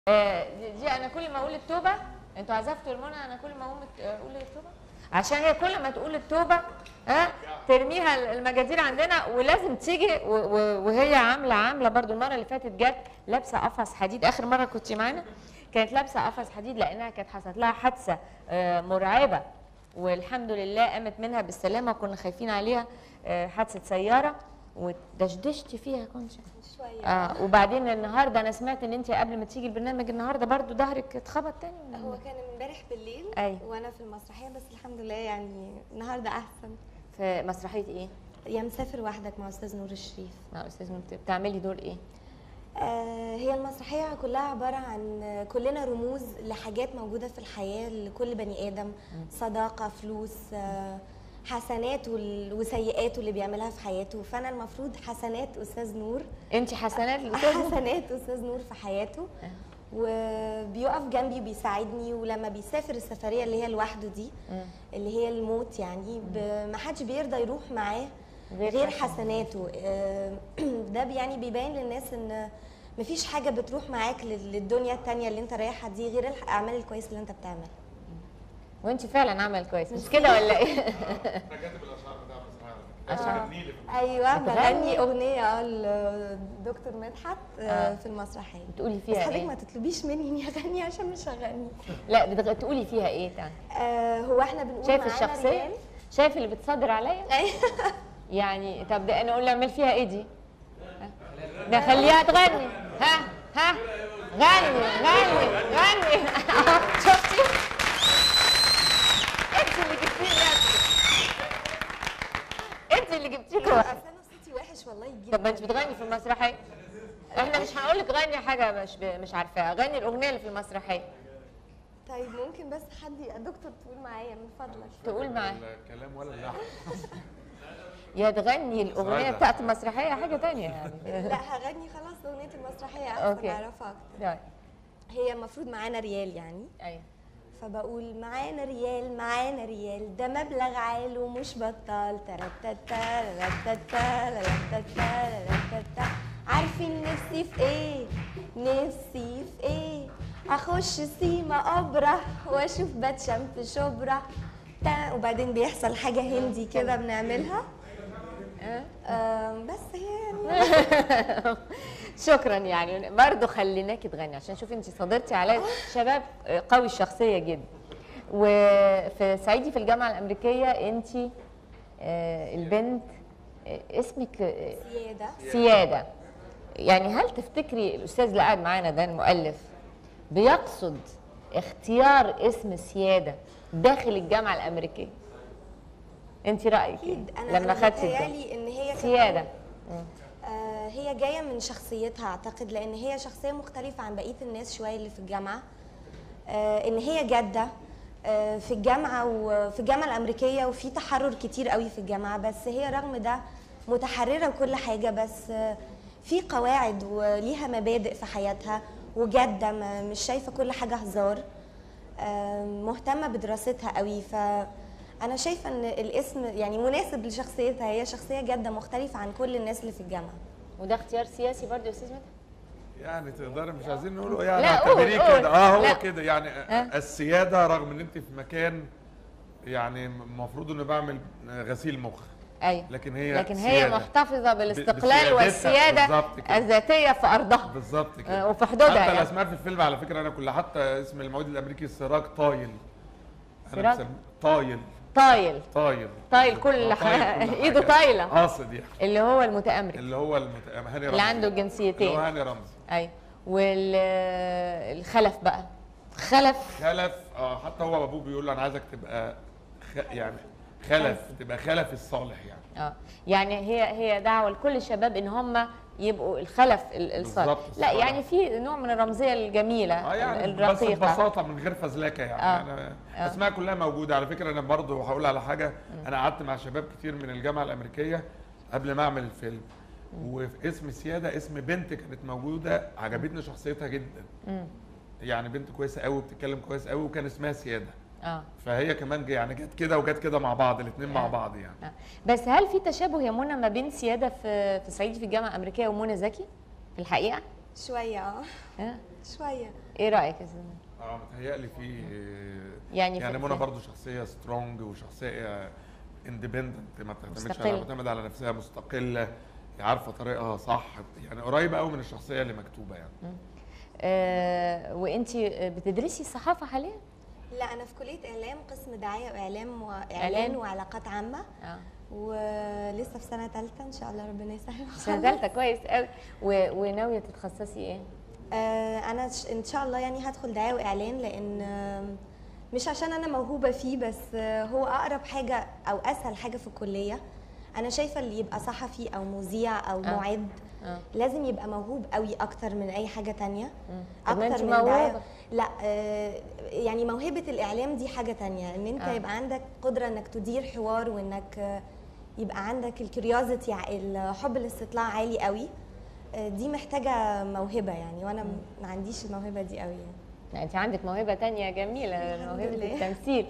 آه، دي- دي انا كل ما اقول التوبه انتوا عزفتوا المنى انا كل ما اقوم الت- اقول التوبه عشان هي كل ما تقول التوبه ها ترميها المجادير عندنا ولازم تيجي و- و- وهي عامله عامله برضو المره اللي فاتت جت لابسه قفص حديد اخر مره كنت معانا كانت لابسه قفص حديد لانها كانت حصلت لها حادثه آه، مرعبه والحمد لله قامت منها بالسلامه وكنا خايفين عليها آه، حادثه سياره ودشدشتي فيها كنت شويه اه وبعدين النهارده انا سمعت ان انت قبل ما تيجي البرنامج النهارده برضو ظهرك اتخبط تاني ولا هو إيه؟ كان امبارح بالليل أيوة. وانا في المسرحيه بس الحمد لله يعني النهارده احسن في مسرحيه ايه؟ يا مسافر وحدك مع استاذ نور الشريف مع استاذ مبت- بتعملي دور ايه؟ آه هي المسرحيه كلها عباره عن كلنا رموز لحاجات موجوده في الحياه لكل بني ادم صداقه فلوس آه حسنات وال- وسيئات اللي بيعملها في حياته فانا المفروض حسنات استاذ نور انت حسنات الاستاذ حسنات استاذ نور في حياته وبيقف جنبي وبيساعدني ولما بيسافر السفريه اللي هي لوحده دي اللي هي الموت يعني ب- ما حدش بيرضى يروح معاه غير غير حسنات. حسناته آه، ده يعني بيبين للناس ان مفيش حاجه بتروح معاك لل- للدنيا التانية اللي انت رايحها دي غير الاعمال الكويسه اللي انت بتعملها وانت فعلا عمل كويس مش كده ولا ايه؟ انا كاتب الاشعار بتاع المسرحيه على فكره أشعار. غني لي في ايوه بتغني؟ بغني اغنيه اه لدكتور مدحت آه، آه. في المسرحيه بتقولي بس فيها حضرتك ما ايه؟ تطلبيش مني اني اغني عشان مش هغني لا بتغ... تقولي فيها ايه تاني؟ آه هو احنا بنقول شايف معانا الشخصيه؟ ريال. شايف اللي بتصدر عليا؟ أيوة. يعني طب ده انا اقول له اعمل فيها ايه دي؟ ها؟ ده خليها تغني ها ها غني غني غني أهو، شفتي؟ انت اللي جبتيه لنفسك انت اللي جبتيه بس لوحدك انا صوتي وحش والله جدا طب ما انت بتغني في المسرحيه احنا مش هنقول لك غني حاجه مش ب... مش عارفاها غني الاغنيه اللي في المسرحيه طيب ممكن بس حد يا دكتور تقول معايا من فضلك تقول معاه الكلام ولا اللحن يا تغني الاغنيه سعيدة. بتاعت المسرحيه حاجه تانية يعني لا هغني خلاص اغنيه المسرحيه احسن أوكي. اعرفها اكتر طيب، هي المفروض معانا ريال يعني ايوه فبقول معانا ريال معانا ريال ده مبلغ عال ومش بطال ترتتا رتتا رتتا رتتا عارفين نفسي في ايه نفسي في ايه اخش سيما اوبرا واشوف باتشام في شبرا تا- وبعدين بيحصل حاجه هندي كده بنعملها أه؟ آم، بس هي يعني شكرا يعني برضه خليناكي تغني عشان شوفي انت صدرتي عليا شباب قوي الشخصيه جدا وفي صعيدي في الجامعه الامريكيه انت آه، البنت آه، اسمك آه، زياده سياده يعني هل تفتكري الاستاذ اللي قاعد معانا ده المؤلف بيقصد اختيار اسم سياده داخل الجامعه الامريكيه انت رايك اكيد ايه انا لما أنا خدتي ده متهيألي ان هي كمان- سياده آه، هي جايه من شخصيتها اعتقد لان هي شخصيه مختلفه عن بقيه الناس شويه اللي في الجامعه آه، ان هي جاده آه، في الجامعه وفي الجامعه الامريكيه وفي تحرر كتير قوي في الجامعه بس هي رغم ده متحرره وكل حاجه بس آه، في قواعد وليها مبادئ في حياتها وجاده ما- مش شايفه كل حاجه هزار آه، مهتمه بدراستها قوي ف انا شايفه ان الاسم يعني مناسب لشخصيتها هي شخصيه جاده مختلفه عن كل الناس اللي في الجامعه وده اختيار سياسي برضه يا استاذ مدحت يعني تقدري مش عايزين نقوله يعني لا، قول، اعتبريه قول. كده اه هو لا. كده يعني أه. السياده رغم ان انت في مكان يعني المفروض انه بعمل غسيل مخ ايوه لكن هي لكن هي سيادة. محتفظه بالاستقلال بسيادتها، والسياده بالظبط كده. الذاتيه في ارضها بالظبط آه، كده وفي حدودها حتى يعني. الاسماء في الفيلم على فكره انا كلها حتى اسم المعيد الامريكي سراج طايل سراج؟ انا مسميه طايل طايل طايل طايل كل آه، ح- طايل كل ايده حاجة. طايله قاصد يعني اللي هو المتامرك اللي هو المت... هاني رمزي اللي عنده اللي هو الجنسيتين هاني رمزي ايوه والخلف بقى خلف خلف اه حتى هو ابوه بيقول له انا عايزك تبقى خ... يعني خلف تبقى خلف الصالح يعني اه يعني هي هي دعوه لكل الشباب ان هم يبقوا الخلف ال- الصالح بالظبط، لا الصالح. يعني في نوع من الرمزيه الجميله اه يعني بس الرقيقه ببساطه من غير فزلكه يعني آه. انا آه. اسماء كلها موجوده على فكره انا برضو هقول على حاجه انا قعدت مع شباب كتير من الجامعه الامريكيه قبل ما اعمل الفيلم وفي اسم سياده اسم بنت كانت موجوده عجبتني شخصيتها جدا مم. يعني بنت كويسه قوي وبتتكلم كويس قوي وكان اسمها سياده اه فهي كمان جا- يعني جت كده وجت كده مع بعض الاثنين مع آه. بعض يعني آه. بس هل في تشابه يا منى ما بين سياده في في صعيدي في الجامعه الامريكيه ومنى زكي في الحقيقه شويه اه ها شويه ايه رايك يا سيدنا اه متهيألي في يعني يعني في- منى في- برضو شخصيه سترونج وشخصيه اندبندنت ما بتعتمدش مستقلة. على معتمده على نفسها مستقله عارفه طريقها صح يعني قريبه قوي من الشخصيه اللي مكتوبه يعني آه وانت بتدرسي الصحافه حاليا لا انا في كليه اعلام قسم دعايه واعلام إعلام. واعلان وعلاقات عامه اه ولسه في سنه ثالثه ان شاء الله ربنا يسهل سنه ثالثه كويس قوي و- وناويه تتخصصي ايه آه، انا ش- ان شاء الله يعني هدخل دعايه واعلان لان آم، مش عشان انا موهوبه فيه بس آه، هو اقرب حاجه او اسهل حاجه في الكليه انا شايفه اللي يبقى صحفي او مذيع او آه. معد اه لازم يبقى موهوب قوي اكتر من اي حاجه تانية مم. طب ما انت اكتر من موهوبه دعايه لا آه، يعني موهبه الاعلام دي حاجه تانية ان انت آه. يبقى عندك قدره انك تدير حوار وانك آه، يبقى عندك الكيوريوزيتي الحب الاستطلاع عالي قوي آه، دي محتاجه موهبه يعني وانا م- ما عنديش الموهبه دي قوي يعني لا انت عندك موهبه تانية جميله الحمد موهبه لله. التمثيل